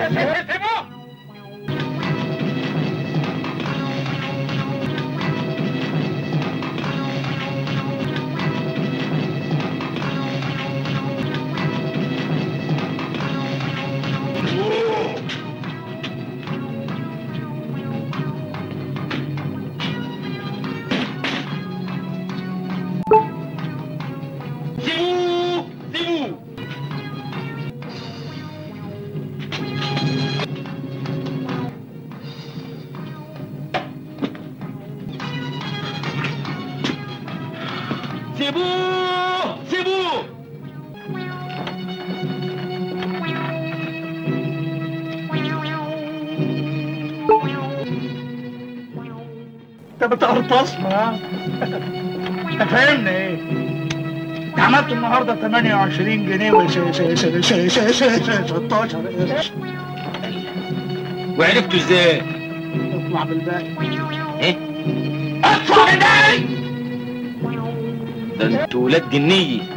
سيبوه سيبوه سيبوه سيبوه انت بتقرطصنا ها انت فاهمني ايه انت عملت النهارده 28 جنيه و 16 قرش وعرفتوا ازاي؟ اطلع بالباقي ايه؟ اطلع بالباقي ده انتوا ولاد جنيه